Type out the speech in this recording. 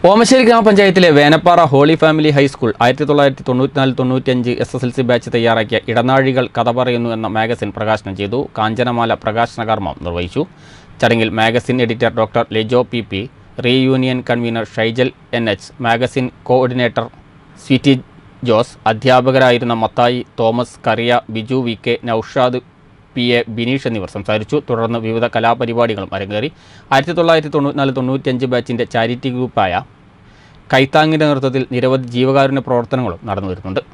ഓമശ്ശേരി ഗ്രാമപഞ്ചായത്തിലെ Venappara holy family high school ആയിരത്തി തൊള്ളായിരത്തി തൊണ്ണൂറ്റിനാല് തൊണ്ണൂറ്റിയഞ്ച് S S L C batch തയ്യാറാക്കിയ ഇടനാഴികൾ കഥ പറയുന്നു എന്ന മാഗസിൻ പ്രകാശനം ചെയ്തു കാഞ്ചനമാല പ്രകാശന കർമ്മം നിർവഹിച്ചു ചടങ്ങിൽ magazine editor doctor Lejo P P reunion convener Shyjal N H magazine coordinator Sweety Jose അധ്യാപകരായിരുന്ന Mathai Thomas Kariya Biju V K Noushad P A Bineesh എന്നിവർ സംസാരിച്ചു തുടർന്ന് വിവിധ കലാപരിപാടികളും അരങ്ങേറി ആയിരത്തി തൊള്ളായിരത്തി തൊണ്ണൂറ്റിനാല് തൊണ്ണൂറ്റിയഞ്ച് ബാച്ചിൻ്റെ ചാരിറ്റി ഗ്രൂപ്പായ കൈത്താങ്ങിൻ്റെ നേതൃത്വത്തിൽ നിരവധി ജീവകാരുണ്യ പ്രവർത്തനങ്ങളും നടന്നു വരുന്നുണ്ട്